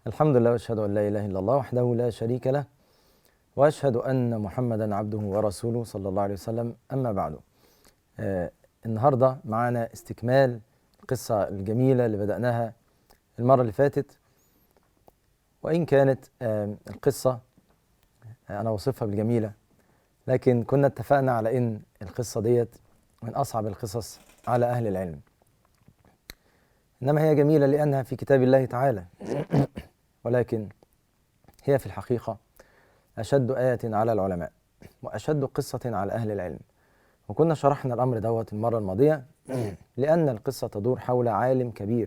الحمد لله واشهد ان لا اله الا الله وحده لا شريك له واشهد ان محمدا عبده ورسوله صلى الله عليه وسلم اما بعد آه النهارده معانا استكمال القصه الجميله اللي بداناها المره اللي فاتت وان كانت آه القصه آه انا وصفها بالجميله لكن كنا اتفقنا على ان القصه ديت من اصعب القصص على اهل العلم انما هي جميله لانها في كتاب الله تعالى ولكن هي في الحقيقه اشد ايه على العلماء واشد قصه على اهل العلم وكنا شرحنا الامر دوت المره الماضيه لان القصه تدور حول عالم كبير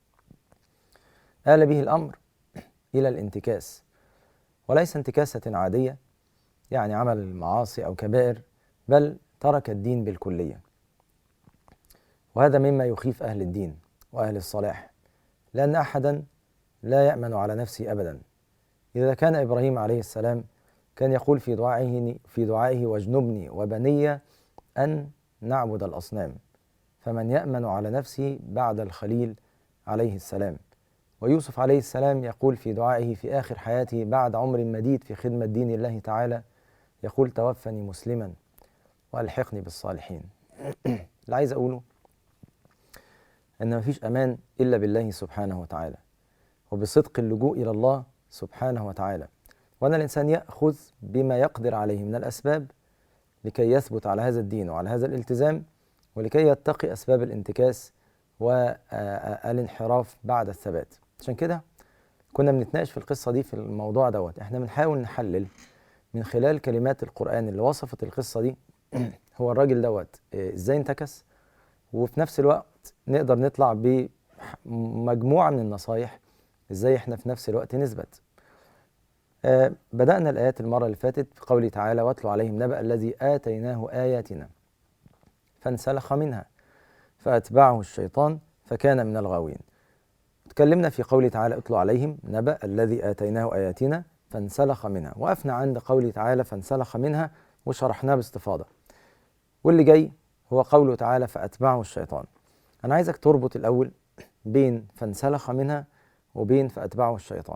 آل به الامر الى الانتكاس وليس انتكاسه عاديه يعني عمل معاصي او كبائر بل ترك الدين بالكليه وهذا مما يخيف اهل الدين واهل الصلاح لان احدا لا يامن على نفسه ابدا اذا كان ابراهيم عليه السلام كان يقول في دعائه في دعائه واجنبني وبني ان نعبد الاصنام فمن يامن على نفسه بعد الخليل عليه السلام ويوسف عليه السلام يقول في دعائه في اخر حياته بعد عمر مديد في خدمه دين الله تعالى يقول توفني مسلما والحقني بالصالحين اللي عايز اقوله ان مفيش امان الا بالله سبحانه وتعالى وبصدق اللجوء الى الله سبحانه وتعالى وان الانسان ياخذ بما يقدر عليه من الاسباب لكي يثبت على هذا الدين وعلى هذا الالتزام ولكي يتقي اسباب الانتكاس والانحراف بعد الثبات عشان كده كنا بنتناقش في القصه دي في الموضوع دوت احنا بنحاول نحلل من خلال كلمات القران اللي وصفت القصه دي هو الراجل دوت ازاي انتكس وفي نفس الوقت نقدر نطلع بمجموعه من النصايح ازاي احنا في نفس الوقت نثبت آه بدأنا الآيات المرة اللي فاتت بقوله تعالى واتلو عليهم نبأ الذي آتيناه آياتنا فانسلخ منها فأتبعه الشيطان فكان من الغاوين تكلمنا في قوله تعالى اتلو عليهم نبأ الذي آتيناه آياتنا فانسلخ منها وقفنا عند قوله تعالى فانسلخ منها وشرحناه باستفاضة واللي جاي هو قوله تعالى فأتبعه الشيطان أنا عايزك تربط الأول بين فانسلخ منها وبين فأتبعه الشيطان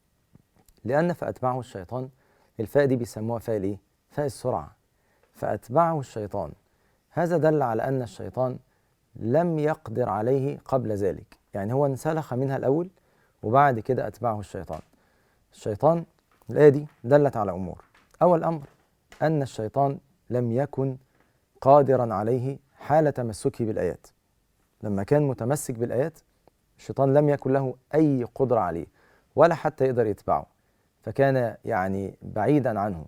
لأن فأتبعه الشيطان الفاء دي بيسموها فاء الإيه؟ فاء السرعة فأتبعه الشيطان هذا دل على أن الشيطان لم يقدر عليه قبل ذلك يعني هو انسلخ منها الأول وبعد كده أتبعه الشيطان الشيطان الآية دي دلت على أمور أول أمر أن الشيطان لم يكن قادرا عليه حال تمسكه بالآيات لما كان متمسك بالآيات الشيطان لم يكن له أي قدرة عليه ولا حتى يقدر يتبعه فكان يعني بعيدا عنه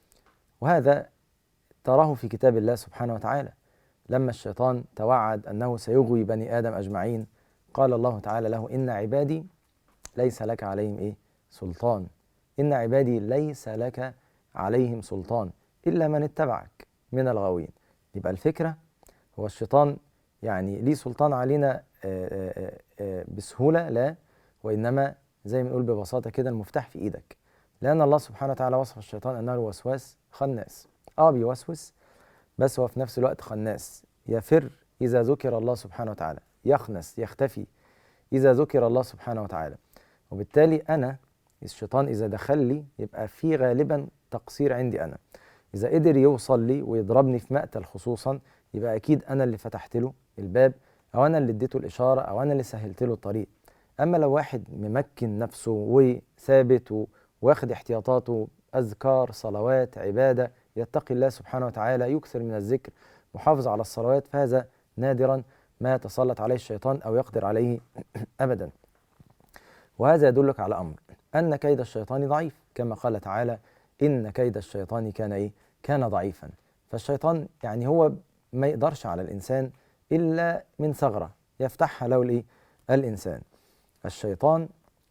وهذا تراه في كتاب الله سبحانه وتعالى لما الشيطان توعد أنه سيغوي بني آدم أجمعين قال الله تعالى له إن عبادي ليس لك عليهم إيه سلطان إن عبادي ليس لك عليهم سلطان إلا من اتبعك من الغاوين يبقى الفكرة هو الشيطان يعني ليه سلطان علينا آآ آآ بسهولة لا وإنما زي ما نقول ببساطة كده المفتاح في إيدك لأن الله سبحانه وتعالى وصف الشيطان أنه وسواس خناس آه بيوسوس بس هو في نفس الوقت خناس يفر إذا ذكر الله سبحانه وتعالى يخنس يختفي إذا ذكر الله سبحانه وتعالى وبالتالي أنا الشيطان إذا دخل لي يبقى في غالبا تقصير عندي أنا إذا قدر يوصل لي ويضربني في مقتل خصوصا يبقى أكيد أنا اللي فتحت له الباب أو أنا اللي اديته الإشارة أو أنا اللي سهلت له الطريق أما لو واحد ممكن نفسه وثابت واخد احتياطاته أذكار صلوات عبادة يتقي الله سبحانه وتعالى يكثر من الذكر محافظ على الصلوات فهذا نادرا ما يتسلط عليه الشيطان أو يقدر عليه أبدا وهذا يدلك على أمر أن كيد الشيطان ضعيف كما قال تعالى إن كيد الشيطان كان إيه؟ كان ضعيفا فالشيطان يعني هو ما يقدرش على الإنسان إلا من ثغرة يفتحها له الإيه؟ الإنسان الشيطان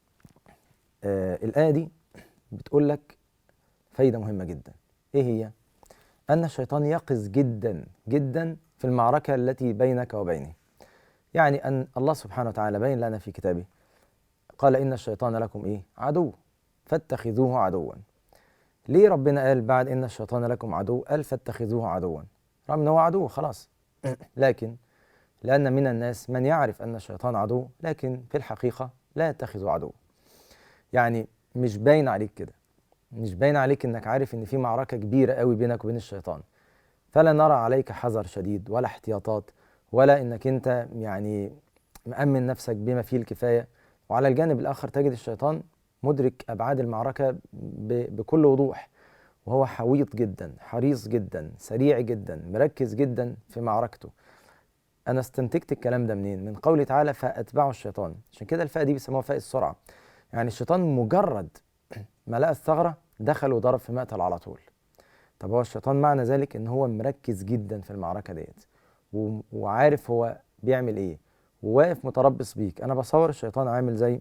آه الآية دي بتقول لك فايدة مهمة جدا إيه هي؟ أن الشيطان يقظ جدا جدا في المعركة التي بينك وبينه يعني أن الله سبحانه وتعالى بين لنا في كتابه قال إن الشيطان لكم إيه؟ عدو فاتخذوه عدوا ليه ربنا قال بعد إن الشيطان لكم عدو قال فاتخذوه عدوا رغم أنه عدو خلاص لكن لأن من الناس من يعرف أن الشيطان عدو لكن في الحقيقة لا يتخذ عدو يعني مش باين عليك كده مش باين عليك انك عارف ان في معركه كبيره قوي بينك وبين الشيطان فلا نرى عليك حذر شديد ولا احتياطات ولا انك انت يعني مأمن نفسك بما فيه الكفايه وعلى الجانب الاخر تجد الشيطان مدرك ابعاد المعركه بكل وضوح وهو حويط جدا حريص جدا سريع جدا مركز جدا في معركته انا استنتجت الكلام ده منين من قوله تعالى فاتبعه الشيطان عشان كده الفاء دي بيسموها فاء السرعه يعني الشيطان مجرد ما لقى الثغره دخل وضرب في مقتل على طول طب هو الشيطان معنى ذلك ان هو مركز جدا في المعركه ديت وعارف هو بيعمل ايه وواقف متربص بيك انا بصور الشيطان عامل زي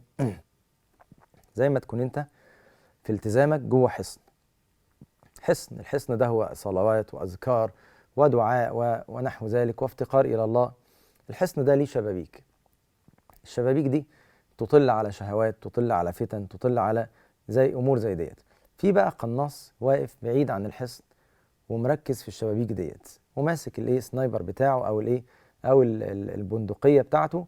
زي ما تكون انت في التزامك جوه حصن حصن الحصن ده هو صلوات واذكار ودعاء ونحو ذلك وافتقار الى الله الحصن ده ليه شبابيك الشبابيك دي تطل على شهوات تطل على فتن تطل على زي امور زي ديت في بقى قناص واقف بعيد عن الحصن ومركز في الشبابيك ديت وماسك الايه سنايبر بتاعه او الايه او البندقيه بتاعته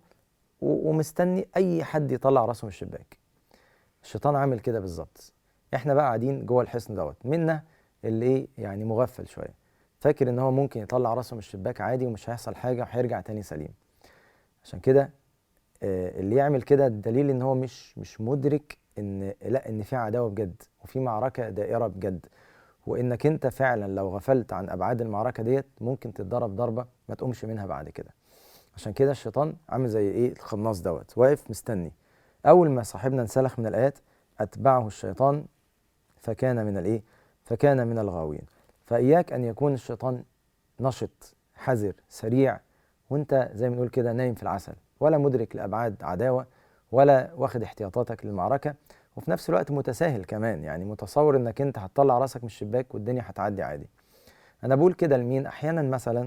ومستني اي حد يطلع راسه من الشباك الشيطان عامل كده بالظبط احنا بقى قاعدين جوه الحصن دوت منا اللي ايه يعني مغفل شويه فاكر ان هو ممكن يطلع راسه من الشباك عادي ومش هيحصل حاجه وهيرجع تاني سليم عشان كده آه اللي يعمل كده الدليل ان هو مش مش مدرك ان لا ان في عداوه بجد وفي معركه دائره بجد وانك انت فعلا لو غفلت عن ابعاد المعركه ديت ممكن تتضرب ضربه ما تقومش منها بعد كده عشان كده الشيطان عامل زي ايه الخناص دوت واقف مستني اول ما صاحبنا انسلخ من الايات اتبعه الشيطان فكان من الايه فكان من الغاوين فاياك ان يكون الشيطان نشط حذر سريع وانت زي ما نقول كده نايم في العسل ولا مدرك لابعاد عداوه ولا واخد احتياطاتك للمعركه وفي نفس الوقت متساهل كمان يعني متصور انك انت هتطلع راسك من الشباك والدنيا هتعدي عادي انا بقول كده لمين احيانا مثلا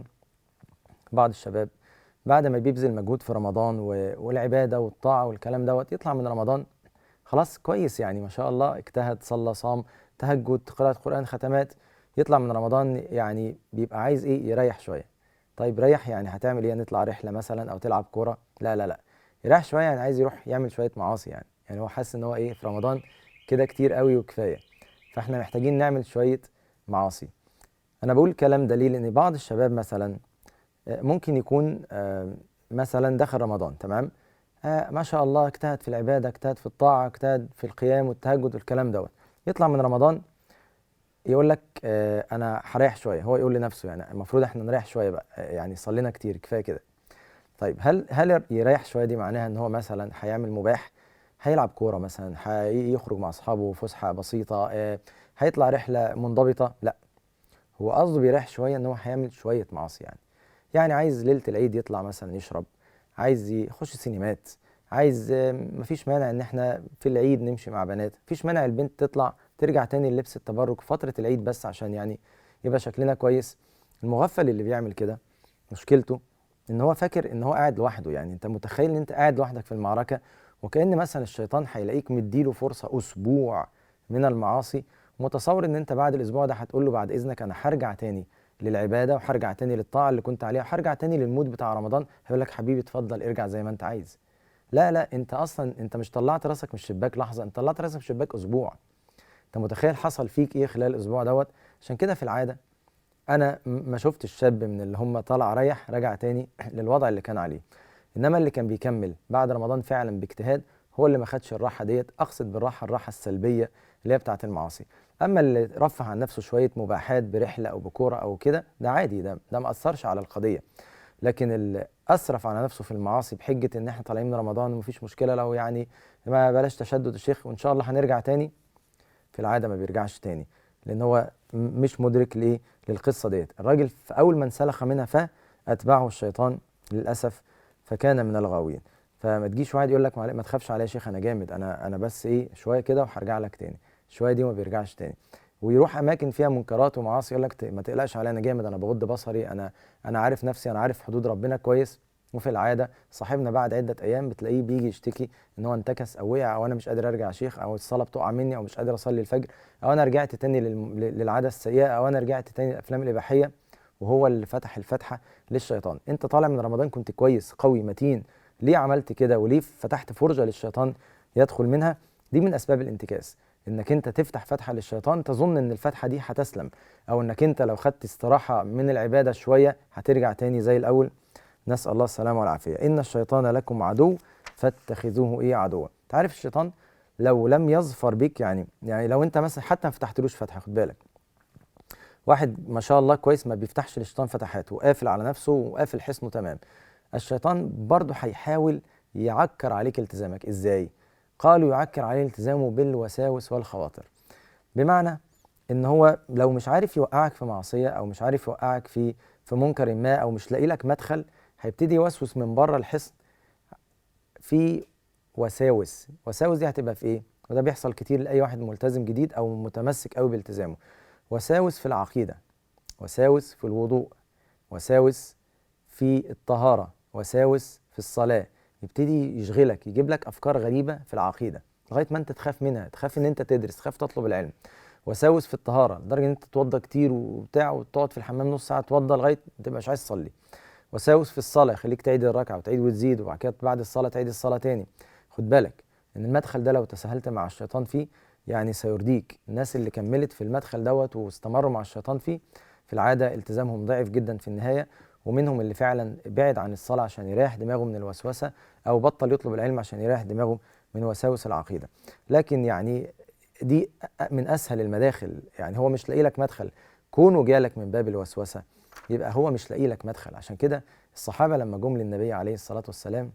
بعض الشباب بعد ما بيبذل مجهود في رمضان والعباده والطاعه والكلام دوت يطلع من رمضان خلاص كويس يعني ما شاء الله اجتهد صلى صام تهجد قراءه قران ختمات يطلع من رمضان يعني بيبقى عايز ايه يريح شويه طيب ريح يعني هتعمل ايه نطلع رحله مثلا او تلعب كوره لا لا لا يريح شويه يعني عايز يروح يعمل شويه معاصي يعني يعني هو حاسس ان هو ايه في رمضان كده كتير قوي وكفايه فاحنا محتاجين نعمل شويه معاصي انا بقول كلام دليل ان بعض الشباب مثلا آه، ممكن يكون آه، مثلا دخل رمضان تمام آه، ما شاء الله اجتهد في العباده اجتهد في الطاعه اجتهد في القيام والتهجد والكلام دوت يطلع من رمضان يقول لك انا هريح شويه هو يقول لنفسه يعني المفروض احنا نريح شويه بقى يعني صلينا كتير كفايه كده طيب هل هل يريح شويه دي معناها ان هو مثلا هيعمل مباح هيلعب كوره مثلا هيخرج مع اصحابه فسحه بسيطه آه، هيطلع رحله منضبطه لا هو قصده بيريح شويه ان هو هيعمل شويه معاصي يعني يعني عايز ليله العيد يطلع مثلا يشرب عايز يخش سينمات عايز آه، مفيش مانع ان احنا في العيد نمشي مع بنات مفيش مانع البنت تطلع ترجع تاني للبس التبرج فتره العيد بس عشان يعني يبقى شكلنا كويس المغفل اللي بيعمل كده مشكلته ان هو فاكر ان هو قاعد لوحده يعني انت متخيل ان انت قاعد لوحدك في المعركه وكأن مثلا الشيطان هيلاقيك مديله فرصة أسبوع من المعاصي متصور ان انت بعد الاسبوع ده هتقول له بعد اذنك انا هرجع تاني للعباده وهرجع تاني للطاعه اللي كنت عليها وهرجع تاني للمود بتاع رمضان هيقول لك حبيبي اتفضل ارجع زي ما انت عايز لا لا انت اصلا انت مش طلعت راسك من الشباك لحظه انت طلعت راسك من الشباك اسبوع انت متخيل حصل فيك ايه خلال الاسبوع دوت عشان كده في العاده انا ما شفت الشاب من اللي هم طلع ريح رجع تاني للوضع اللي كان عليه انما اللي كان بيكمل بعد رمضان فعلا باجتهاد هو اللي ما خدش الراحه ديت اقصد بالراحه الراحه السلبيه اللي هي بتاعه المعاصي اما اللي رفع عن نفسه شويه مباحات برحله او بكوره او كده ده عادي ده ده ما اثرش على القضيه لكن اللي اسرف على نفسه في المعاصي بحجه ان احنا طالعين من رمضان ومفيش مشكله لو يعني ما بلاش تشدد الشيخ وان شاء الله هنرجع تاني في العاده ما بيرجعش تاني لان هو مش مدرك لايه للقصه ديت الراجل في اول ما انسلخ منها فاتبعه الشيطان للاسف فكان من الغاوين فما تجيش واحد يقول لك ما تخافش عليا يا شيخ انا جامد انا انا بس ايه شويه كده وهرجع لك تاني شويه دي وما بيرجعش تاني ويروح اماكن فيها منكرات ومعاصي يقول لك ما تقلقش عليا انا جامد انا بغض بصري انا انا عارف نفسي انا عارف حدود ربنا كويس وفي العاده صاحبنا بعد عده ايام بتلاقيه بيجي يشتكي ان هو انتكس او وقع او انا مش قادر ارجع شيخ او الصلاه بتقع مني او مش قادر اصلي الفجر او انا رجعت تاني للعاده السيئه او انا رجعت تاني للافلام الاباحيه وهو اللي فتح الفتحه للشيطان انت طالع من رمضان كنت كويس قوي متين ليه عملت كده وليه فتحت فرجه للشيطان يدخل منها دي من اسباب الانتكاس انك انت تفتح فتحه للشيطان تظن ان الفتحه دي هتسلم او انك انت لو خدت استراحه من العباده شويه هترجع تاني زي الاول نسال الله السلامه والعافيه ان الشيطان لكم عدو فاتخذوه ايه عدوا تعرف الشيطان لو لم يظفر بك يعني يعني لو انت مثلا حتى ما فتحتلوش فتحه خد بالك واحد ما شاء الله كويس ما بيفتحش للشيطان فتحات وقافل على نفسه وقافل حصنه تمام الشيطان برضه هيحاول يعكر عليك التزامك ازاي قالوا يعكر عليه التزامه بالوساوس والخواطر بمعنى ان هو لو مش عارف يوقعك في معصيه او مش عارف يوقعك في في منكر ما او مش لاقي لك مدخل هيبتدي يوسوس من بره الحصن في وساوس وساوس دي هتبقى في ايه وده بيحصل كتير لاي واحد ملتزم جديد او متمسك قوي بالتزامه وساوس في العقيده وساوس في الوضوء وساوس في الطهاره وساوس في الصلاه يبتدي يشغلك يجيب لك افكار غريبه في العقيده لغايه ما انت تخاف منها تخاف ان انت تدرس تخاف تطلب العلم وساوس في الطهاره لدرجه ان انت تتوضى كتير وبتاع وتقعد في الحمام نص ساعه تتوضى لغايه ما تبقاش عايز تصلي وساوس في الصلاه يخليك تعيد الركعه وتعيد وتزيد وبعد كده بعد الصلاه تعيد الصلاه تاني خد بالك ان المدخل ده لو تساهلت مع الشيطان فيه يعني سيرديك الناس اللي كملت في المدخل دوت واستمروا مع الشيطان فيه في العاده التزامهم ضعيف جدا في النهايه ومنهم اللي فعلا بعد عن الصلاه عشان يريح دماغه من الوسوسه او بطل يطلب العلم عشان يريح دماغه من وساوس العقيده لكن يعني دي من اسهل المداخل يعني هو مش لاقي لك مدخل كونه جالك من باب الوسوسه يبقى هو مش لاقي لك مدخل عشان كده الصحابه لما جم للنبي عليه الصلاه والسلام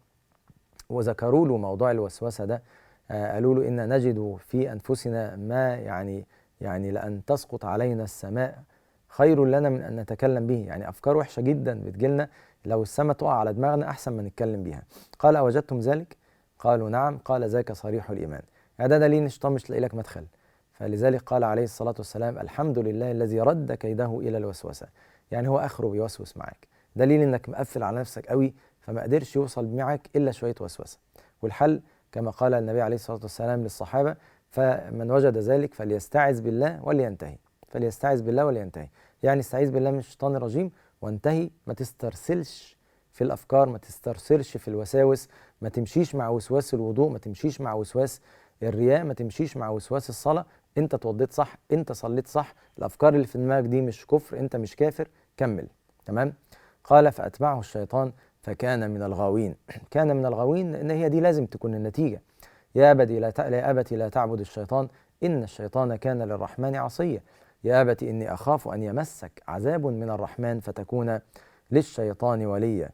وذكروا له موضوع الوسوسه ده آه قالوا له ان نجد في انفسنا ما يعني يعني لان تسقط علينا السماء خير لنا من ان نتكلم به يعني افكار وحشه جدا بتجيلنا لو السماء تقع على دماغنا احسن ما نتكلم بيها قال اوجدتم ذلك قالوا نعم قال ذاك صريح الايمان يعني ده دليل الشيطان مش لاقي لك مدخل فلذلك قال عليه الصلاه والسلام الحمد لله الذي رد كيده الى الوسوسه يعني هو اخره بيوسوس معاك دليل انك مقفل على نفسك قوي فما قدرش يوصل معك الا شويه وسوسه والحل كما قال النبي عليه الصلاه والسلام للصحابه فمن وجد ذلك فليستعذ بالله ولينتهي فليستعذ بالله ولينتهي يعني استعيذ بالله من الشيطان الرجيم وانتهي ما تسترسلش في الافكار ما تسترسلش في الوساوس ما تمشيش مع وسواس الوضوء ما تمشيش مع وسواس الرياء ما تمشيش مع وسواس الصلاه انت اتوضيت صح انت صليت صح الافكار اللي في دماغك دي مش كفر انت مش كافر كمل تمام قال فاتبعه الشيطان فكان من الغاوين كان من الغاوين ان هي دي لازم تكون النتيجه يا ابتي لا يا ابتي لا تعبد الشيطان ان الشيطان كان للرحمن عصيا يا ابت اني اخاف ان يمسك عذاب من الرحمن فتكون للشيطان وليا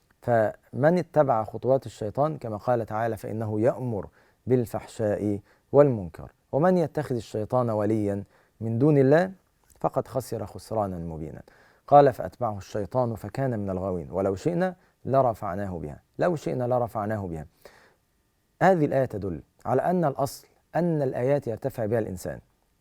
فمن اتبع خطوات الشيطان كما قال تعالى فانه يامر بالفحشاء والمنكر ومن يتخذ الشيطان وليا من دون الله فقد خسر خسرانا مبينا قال فاتبعه الشيطان فكان من الغاوين ولو شئنا لرفعناه بها لو شئنا لرفعناه بها هذه الايه تدل على ان الاصل ان الايات يرتفع بها الانسان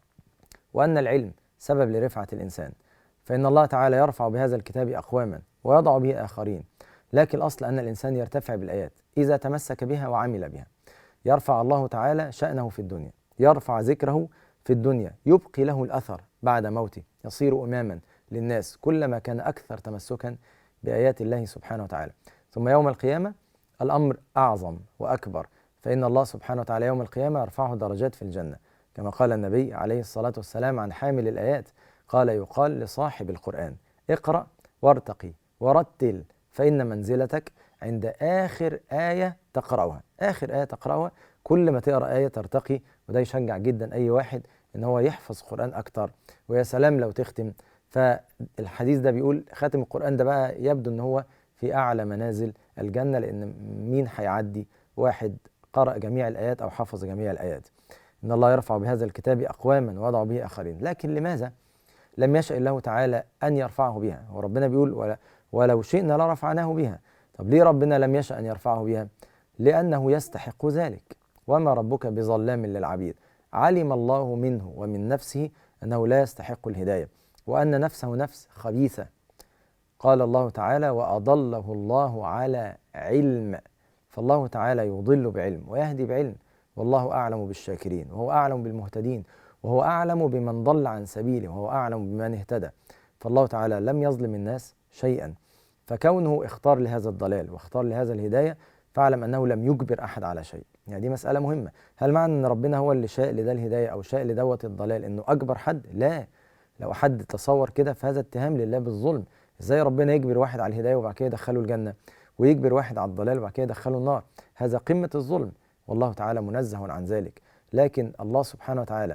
وان العلم سبب لرفعه الانسان فان الله تعالى يرفع بهذا الكتاب اقواما ويضع به اخرين لكن الاصل ان الانسان يرتفع بالايات اذا تمسك بها وعمل بها يرفع الله تعالى شانه في الدنيا يرفع ذكره في الدنيا يبقي له الاثر بعد موته يصير اماما للناس كلما كان اكثر تمسكا بايات الله سبحانه وتعالى ثم يوم القيامه الامر اعظم واكبر فان الله سبحانه وتعالى يوم القيامه يرفعه درجات في الجنه كما قال النبي عليه الصلاه والسلام عن حامل الايات قال يقال لصاحب القران اقرا وارتقي ورتل فان منزلتك عند اخر ايه تقراها اخر ايه تقراها كل ما تقرا ايه ترتقي وده يشجع جدا اي واحد ان هو يحفظ قران اكتر ويا سلام لو تختم فالحديث ده بيقول خاتم القرآن ده بقى يبدو ان هو في اعلى منازل الجنة لان مين هيعدي واحد قرأ جميع الآيات أو حفظ جميع الآيات إن الله يرفع بهذا الكتاب أقواما ويضع به آخرين لكن لماذا لم يشأ الله تعالى أن يرفعه بها وربنا بيقول ولا ولو شئنا لرفعناه بها طب ليه ربنا لم يشأ أن يرفعه بها لأنه يستحق ذلك وما ربك بظلام للعبيد علم الله منه ومن نفسه أنه لا يستحق الهداية وأن نفسه نفس خبيثة قال الله تعالى وأضله الله على علم فالله تعالى يضل بعلم ويهدي بعلم والله أعلم بالشاكرين وهو أعلم بالمهتدين وهو أعلم بمن ضل عن سبيله وهو أعلم بمن اهتدى فالله تعالى لم يظلم الناس شيئا فكونه اختار لهذا الضلال واختار لهذا الهداية فاعلم أنه لم يجبر أحد على شيء يعني دي مساله مهمه هل معنى ان ربنا هو اللي شاء لده الهدايه او شاء لدوت الضلال انه اكبر حد لا لو حد تصور كده فهذا اتهام لله بالظلم ازاي ربنا يجبر واحد على الهدايه وبعد كده يدخله الجنه ويجبر واحد على الضلال وبعد كده يدخله النار هذا قمه الظلم والله تعالى منزه عن ذلك لكن الله سبحانه وتعالى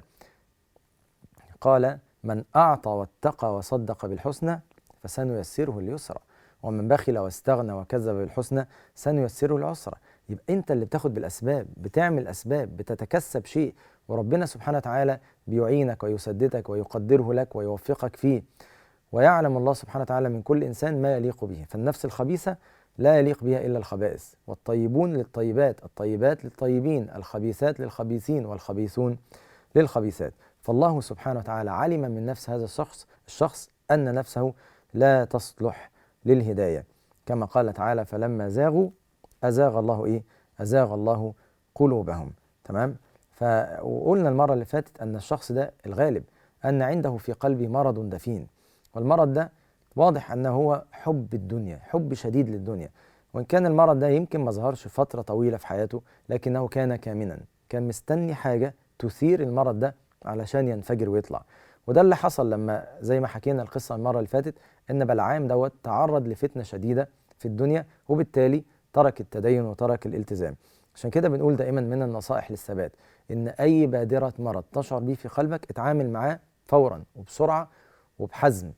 قال من اعطى واتقى وصدق بالحسنى فسنيسره اليسرى ومن بخل واستغنى وكذب بالحسنى سنيسره العسرى يبقى انت اللي بتاخد بالاسباب بتعمل اسباب بتتكسب شيء وربنا سبحانه وتعالى بيعينك ويسددك ويقدره لك ويوفقك فيه ويعلم الله سبحانه وتعالى من كل انسان ما يليق به فالنفس الخبيثه لا يليق بها الا الخبائث والطيبون للطيبات الطيبات للطيبين الخبيثات للخبيثين والخبيثون للخبيثات فالله سبحانه وتعالى علم من نفس هذا الشخص الشخص ان نفسه لا تصلح للهدايه كما قال تعالى فلما زاغوا ازاغ الله ايه ازاغ الله قلوبهم تمام فقلنا المره اللي فاتت ان الشخص ده الغالب ان عنده في قلبه مرض دفين والمرض ده واضح انه هو حب الدنيا حب شديد للدنيا وان كان المرض ده يمكن ما ظهرش فتره طويله في حياته لكنه كان كامنا كان مستني حاجه تثير المرض ده علشان ينفجر ويطلع وده اللي حصل لما زي ما حكينا القصه المره اللي فاتت ان بلعام دوت تعرض لفتنه شديده في الدنيا وبالتالي ترك التدين وترك الالتزام عشان كده بنقول دائما من النصائح للثبات ان اي بادره مرض تشعر به في قلبك اتعامل معاه فورا وبسرعه وبحزم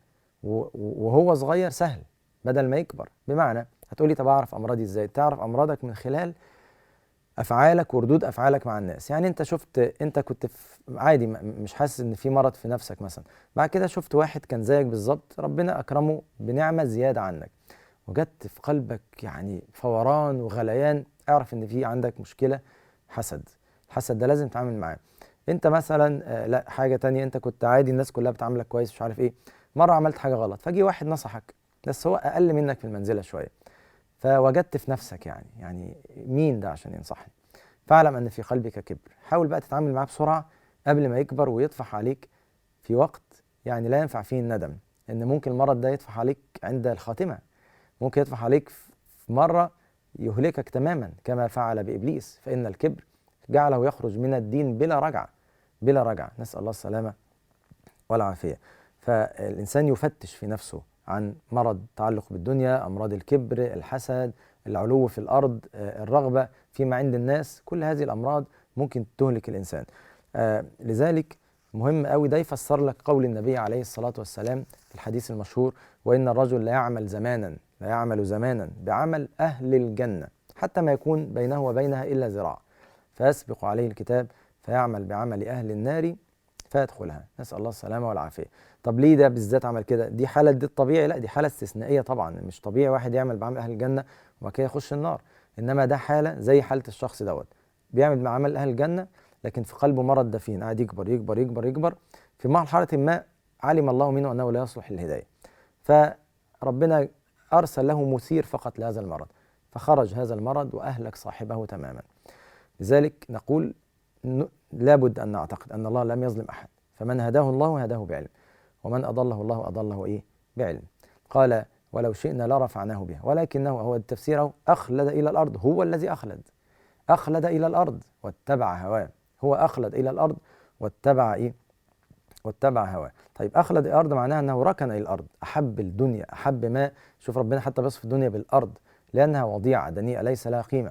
وهو صغير سهل بدل ما يكبر بمعنى هتقولي طب اعرف امراضي ازاي تعرف امراضك من خلال افعالك وردود افعالك مع الناس يعني انت شفت انت كنت في عادي مش حاسس ان في مرض في نفسك مثلا بعد كده شفت واحد كان زيك بالظبط ربنا اكرمه بنعمه زياده عنك وجدت في قلبك يعني فوران وغليان اعرف ان في عندك مشكله حسد الحسد ده لازم تتعامل معاه انت مثلا آه لا حاجه تانية انت كنت عادي الناس كلها بتعاملك كويس مش عارف ايه مره عملت حاجه غلط فجي واحد نصحك بس هو اقل منك في المنزله شويه فوجدت في نفسك يعني يعني مين ده عشان ينصحني فاعلم ان في قلبك كبر حاول بقى تتعامل معاه بسرعه قبل ما يكبر ويطفح عليك في وقت يعني لا ينفع فيه الندم ان ممكن المرض ده يطفح عليك عند الخاتمه ممكن يطفح عليك في مره يهلكك تماما كما فعل بابليس فان الكبر جعله يخرج من الدين بلا رجعه بلا رجعه نسال الله السلامه والعافيه فالانسان يفتش في نفسه عن مرض تعلق بالدنيا امراض الكبر الحسد العلو في الارض الرغبه فيما عند الناس كل هذه الامراض ممكن تهلك الانسان آه لذلك مهم قوي ده يفسر لك قول النبي عليه الصلاه والسلام في الحديث المشهور وان الرجل لا يعمل زمانا لا يعمل زمانا بعمل اهل الجنه حتى ما يكون بينه وبينها الا ذراع فيسبق عليه الكتاب فيعمل بعمل اهل النار فيدخلها نسال الله السلامه والعافيه طب ليه ده بالذات عمل كده دي حاله دي الطبيعي لا دي حاله استثنائيه طبعا مش طبيعي واحد يعمل بعمل اهل الجنه وبعد كده يخش النار انما ده حاله زي حاله الشخص دوت بيعمل بعمل اهل الجنه لكن في قلبه مرض دفين قاعد يكبر يكبر يكبر يكبر في مرحله ما علم الله منه انه لا يصلح للهدايه فربنا ارسل له مثير فقط لهذا المرض فخرج هذا المرض واهلك صاحبه تماما لذلك نقول لابد ان نعتقد ان الله لم يظلم احد فمن هداه الله هداه بعلم ومن اضله الله اضله ايه بعلم قال ولو شئنا لرفعناه بها ولكنه هو التفسير اخلد الى الارض هو الذي اخلد اخلد الى الارض واتبع هواه هو اخلد الى الارض واتبع ايه واتبع هواه طيب اخلد الارض معناها انه ركن الى الارض احب الدنيا احب ما شوف ربنا حتى بيصف الدنيا بالارض لانها وضيعه دنيئه ليس لها قيمه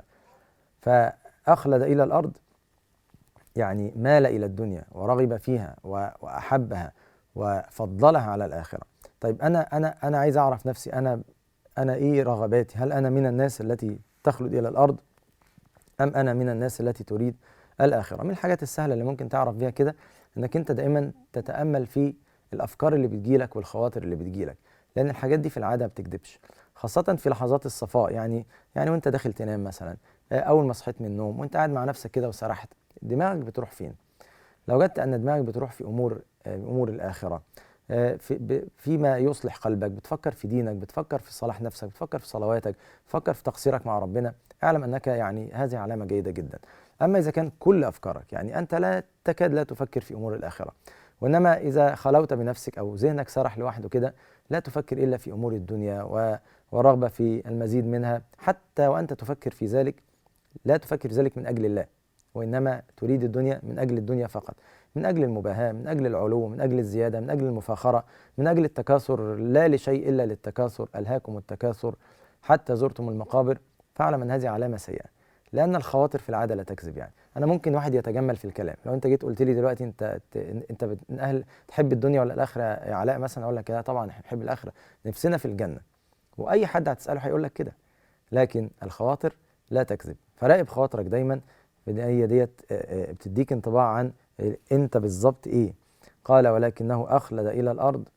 فاخلد الى الارض يعني مال الى الدنيا ورغب فيها واحبها وفضلها على الاخره طيب انا انا انا عايز اعرف نفسي انا انا ايه رغباتي هل انا من الناس التي تخلد الى الارض ام انا من الناس التي تريد الاخره من الحاجات السهله اللي ممكن تعرف بيها كده انك انت دائما تتامل في الافكار اللي بتجيلك والخواطر اللي بتجيلك لان الحاجات دي في العاده ما بتكذبش خاصه في لحظات الصفاء يعني يعني وانت داخل تنام مثلا اول ما صحيت من النوم وانت قاعد مع نفسك كده وسرحت دماغك بتروح فين لو جدت ان دماغك بتروح في امور امور الاخره في فيما يصلح قلبك بتفكر في دينك بتفكر في صلاح نفسك بتفكر في صلواتك بتفكر في تقصيرك مع ربنا اعلم انك يعني هذه علامه جيده جدا اما اذا كان كل افكارك يعني انت لا تكاد لا تفكر في امور الاخره وانما اذا خلوت بنفسك او ذهنك سرح لوحده كده لا تفكر الا في امور الدنيا ورغبه في المزيد منها حتى وانت تفكر في ذلك لا تفكر ذلك من أجل الله وإنما تريد الدنيا من أجل الدنيا فقط من أجل المباهاة من أجل العلو من أجل الزيادة من أجل المفاخرة من أجل التكاثر لا لشيء إلا للتكاثر ألهاكم التكاثر حتى زرتم المقابر فاعلم أن هذه علامة سيئة لأن الخواطر في العادة لا تكذب يعني أنا ممكن واحد يتجمل في الكلام لو أنت جيت قلت لي دلوقتي أنت أنت من أهل تحب الدنيا ولا الآخرة يا علاء مثلا أقول لك لا طبعا إحنا بنحب الآخرة نفسنا في الجنة وأي حد هتسأله هيقول لك كده لكن الخواطر لا تكذب فراقب خواطرك دايما هي ديت بتديك انطباع عن انت بالظبط ايه قال ولكنه اخلد الى الارض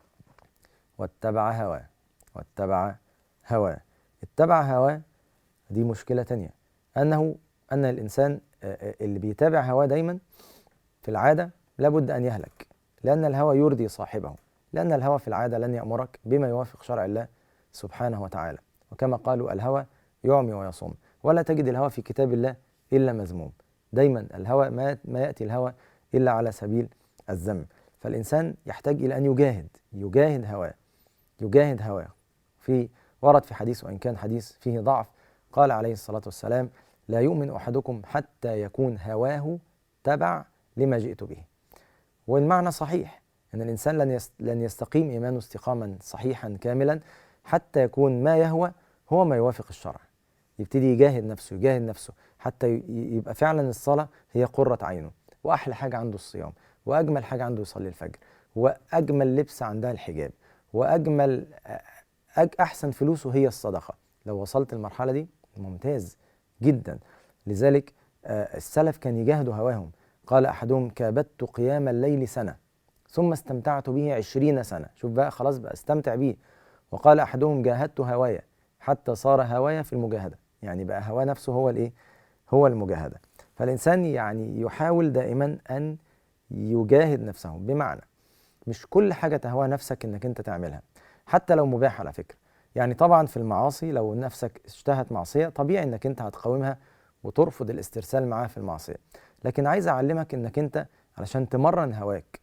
واتبع هواه واتبع هواه اتبع هواه دي مشكلة تانية أنه أن الإنسان اللي بيتابع هواه دايما في العادة لابد أن يهلك لأن الهوى يرضي صاحبه لأن الهوى في العادة لن يأمرك بما يوافق شرع الله سبحانه وتعالى وكما قالوا الهوى يعمي ويصوم ولا تجد الهوى في كتاب الله إلا مذموم دايما الهوى ما, ما يأتي الهوى إلا على سبيل الذم فالإنسان يحتاج إلى أن يجاهد يجاهد هواه يجاهد هواه في ورد في حديث وإن كان حديث فيه ضعف قال عليه الصلاة والسلام لا يؤمن أحدكم حتى يكون هواه تبع لما جئت به والمعنى صحيح أن الإنسان لن لن يستقيم إيمانه استقاما صحيحا كاملا حتى يكون ما يهوى هو ما يوافق الشرع يبتدي يجاهد نفسه يجاهد نفسه حتى يبقى فعلا الصلاة هي قرة عينه وأحلى حاجة عنده الصيام وأجمل حاجة عنده يصلي الفجر وأجمل لبس عندها الحجاب وأجمل أحسن فلوسه هي الصدقة لو وصلت المرحلة دي ممتاز جدا لذلك السلف كان يجاهدوا هواهم قال أحدهم كابدت قيام الليل سنة ثم استمتعت به عشرين سنة شوف بقى خلاص بقى استمتع به وقال أحدهم جاهدت هوايا حتى صار هوايا في المجاهدة يعني بقى هوا نفسه هو الإيه هو المجاهدة فالإنسان يعني يحاول دائما أن يجاهد نفسه بمعنى مش كل حاجة تهوى نفسك إنك أنت تعملها حتى لو مباح على فكرة يعني طبعا في المعاصي لو نفسك اشتهت معصية طبيعي انك انت هتقاومها وترفض الاسترسال معاها في المعصية لكن عايز اعلمك انك انت علشان تمرن هواك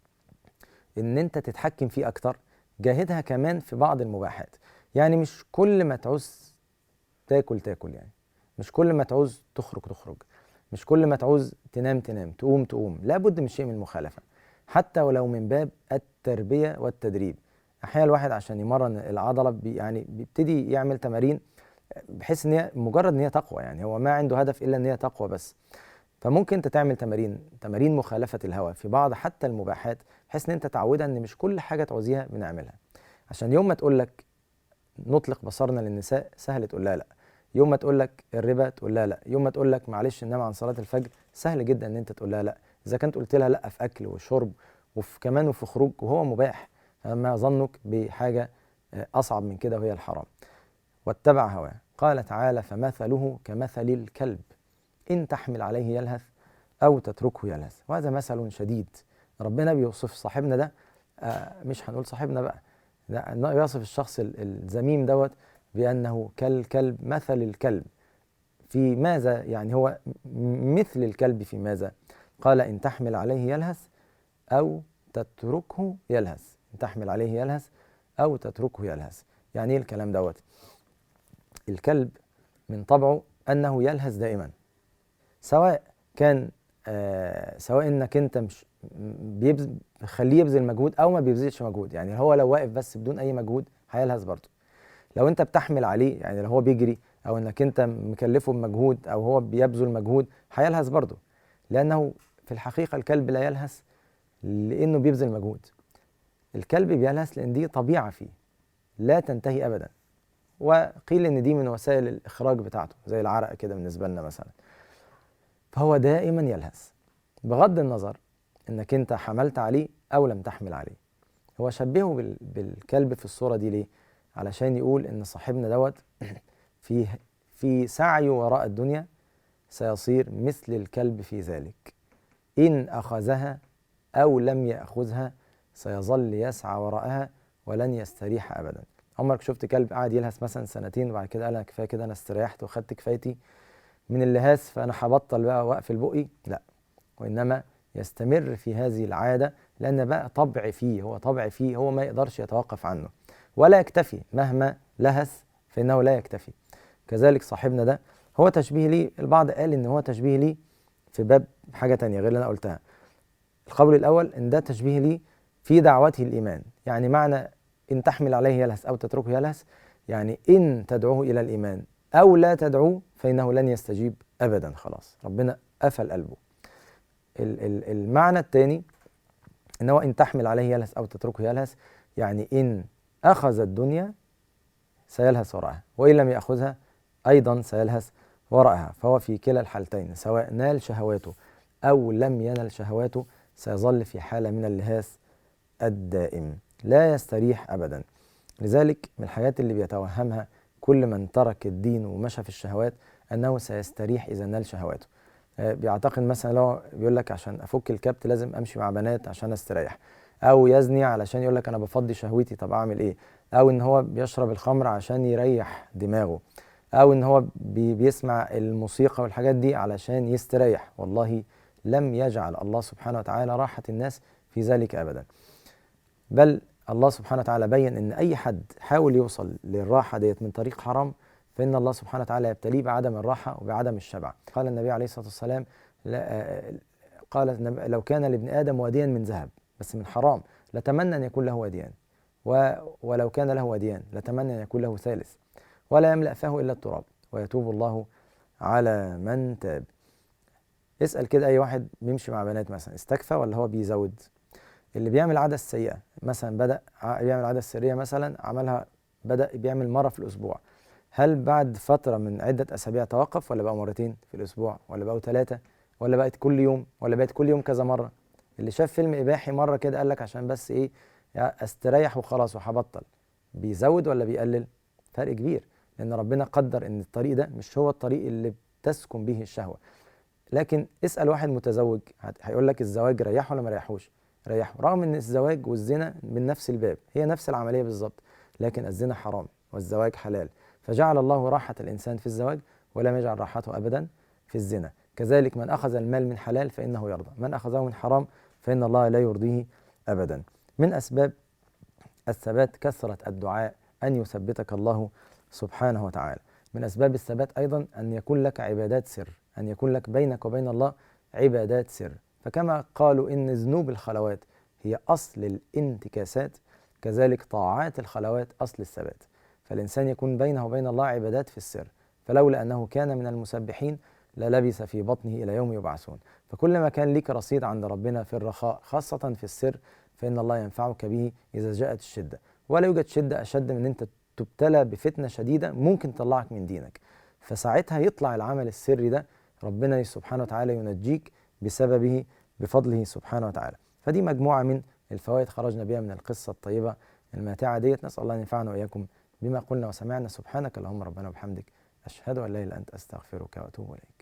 ان انت تتحكم فيه اكتر جاهدها كمان في بعض المباحات يعني مش كل ما تعوز تاكل تاكل يعني مش كل ما تعوز تخرج تخرج مش كل ما تعوز تنام تنام تقوم تقوم لابد من شيء من المخالفة حتى ولو من باب التربية والتدريب احيانا الواحد عشان يمرن العضله بي يعني بيبتدي يعمل تمارين بحيث ان هي مجرد ان هي تقوى يعني هو ما عنده هدف الا ان هي تقوى بس فممكن انت تعمل تمارين تمارين مخالفه الهوى في بعض حتى المباحات بحيث ان انت تعودها ان مش كل حاجه تعوزيها بنعملها عشان يوم ما تقول لك نطلق بصرنا للنساء سهل تقول لها لا يوم ما تقول لك الربا تقول لها لا يوم ما تقول لك معلش ننام عن صلاه الفجر سهل جدا ان انت تقول لها لا اذا كنت قلت لها لا في اكل وشرب وفي كمان وفي خروج وهو مباح فما ظنك بحاجة أصعب من كده وهي الحرام واتبع هواه قال تعالى فمثله كمثل الكلب إن تحمل عليه يلهث أو تتركه يلهث وهذا مثل شديد ربنا بيوصف صاحبنا ده آه مش هنقول صاحبنا بقى لا يصف الشخص الذميم دوت بأنه كالكلب مثل الكلب في ماذا يعني هو مثل الكلب في ماذا قال إن تحمل عليه يلهث أو تتركه يلهث تحمل عليه يلهث أو تتركه يلهث يعني إيه الكلام دوت الكلب من طبعه أنه يلهث دائما سواء كان آه سواء انك انت مش بيبذل خليه يبذل مجهود او ما بيبذلش مجهود يعني هو لو واقف بس بدون اي مجهود هيلهث برضه لو انت بتحمل عليه يعني لو هو بيجري او انك انت مكلفه بمجهود او هو بيبذل مجهود هيلهث برضه لانه في الحقيقه الكلب لا يلهث لانه بيبذل مجهود الكلب بيلهث لان دي طبيعه فيه لا تنتهي ابدا وقيل ان دي من وسائل الاخراج بتاعته زي العرق كده بالنسبه لنا مثلا فهو دائما يلهث بغض النظر انك انت حملت عليه او لم تحمل عليه هو شبهه بالكلب في الصوره دي ليه علشان يقول ان صاحبنا دوت في في سعيه وراء الدنيا سيصير مثل الكلب في ذلك ان اخذها او لم ياخذها سيظل يسعى وراءها ولن يستريح ابدا عمرك شفت كلب قاعد يلهث مثلا سنتين وبعد كده قال انا كفايه كده انا استريحت وخدت كفايتي من اللهاث فانا هبطل بقى واقفل بقي لا وانما يستمر في هذه العاده لان بقى طبع فيه هو طبع فيه هو ما يقدرش يتوقف عنه ولا يكتفي مهما لهث فانه لا يكتفي كذلك صاحبنا ده هو تشبيه ليه البعض قال ان هو تشبيه ليه في باب حاجه تانية غير اللي انا قلتها القول الاول ان ده تشبيه ليه في دعوته الايمان يعني معنى ان تحمل عليه يلهث او تتركه يلهث يعني ان تدعوه الى الايمان او لا تدعوه فانه لن يستجيب ابدا خلاص ربنا قفل قلبه ال- ال- المعنى الثاني ان هو ان تحمل عليه يلهث او تتركه يلهث يعني ان اخذ الدنيا سيلهث وراءها وان لم ياخذها ايضا سيلهث وراءها فهو في كلا الحالتين سواء نال شهواته او لم ينل شهواته سيظل في حاله من اللهاث الدائم لا يستريح ابدا لذلك من الحاجات اللي بيتوهمها كل من ترك الدين ومشى في الشهوات انه سيستريح اذا نال شهواته آه، بيعتقد مثلا لو بيقول لك عشان افك الكبت لازم امشي مع بنات عشان استريح او يزني علشان يقول لك انا بفضي شهوتي طب اعمل ايه او ان هو بيشرب الخمر عشان يريح دماغه او ان هو بي بيسمع الموسيقى والحاجات دي علشان يستريح والله لم يجعل الله سبحانه وتعالى راحة الناس في ذلك ابدا بل الله سبحانه وتعالى بين ان اي حد حاول يوصل للراحة ديت من طريق حرام فان الله سبحانه وتعالى يبتليه بعدم الراحة وبعدم الشبع قال النبي عليه الصلاة والسلام لا آه، قال النبي لو كان لابن ادم واديا من ذهب بس من حرام لتمنى ان يكون له واديان و- ولو كان له واديان لتمنى ان يكون له ثالث ولا يملأ فاه الا التراب ويتوب الله على من تاب اسأل كده اي واحد بيمشي مع بنات مثلا استكفى ولا هو بيزود اللي بيعمل عادة سيئة مثلا بدأ ع- بيعمل عادة سرية مثلا عملها بدأ بيعمل مرة في الأسبوع هل بعد فترة من عدة أسابيع توقف ولا بقى مرتين في الأسبوع ولا بقوا ثلاثة ولا بقت كل يوم ولا بقت كل يوم كذا مرة اللي شاف فيلم إباحي مرة كده قال لك عشان بس إيه يا استريح وخلاص وهبطل بيزود ولا بيقلل فرق كبير لأن ربنا قدر إن الطريق ده مش هو الطريق اللي بتسكن به الشهوة لكن اسأل واحد متزوج هت- هيقول لك الزواج ريحه ولا ما ريحوش ريحه رغم ان الزواج والزنا من نفس الباب هي نفس العملية بالظبط لكن الزنا حرام والزواج حلال فجعل الله راحة الإنسان في الزواج ولم يجعل راحته أبدا في الزنا كذلك من أخذ المال من حلال فإنه يرضى من أخذه من حرام فإن الله لا يرضيه أبدا من أسباب الثبات كثرة الدعاء أن يثبتك الله سبحانه وتعالى من أسباب الثبات أيضا أن يكون لك عبادات سر أن يكون لك بينك وبين الله عبادات سر فكما قالوا إن ذنوب الخلوات هي أصل الانتكاسات كذلك طاعات الخلوات أصل الثبات فالإنسان يكون بينه وبين الله عبادات في السر فلولا أنه كان من المسبحين للبث في بطنه إلى يوم يبعثون فكل ما كان لك رصيد عند ربنا في الرخاء خاصة في السر فإن الله ينفعك به إذا جاءت الشدة ولا يوجد شدة أشد من أن أنت تبتلى بفتنة شديدة ممكن تطلعك من دينك فساعتها يطلع العمل السري ده ربنا سبحانه وتعالى ينجيك بسببه بفضله سبحانه وتعالى فدي مجموعة من الفوائد خرجنا بها من القصة الطيبة الماتعة ديت نسأل الله أن ينفعنا وإياكم بما قلنا وسمعنا سبحانك اللهم ربنا وبحمدك أشهد أن لا إله إلا أنت أستغفرك وأتوب إليك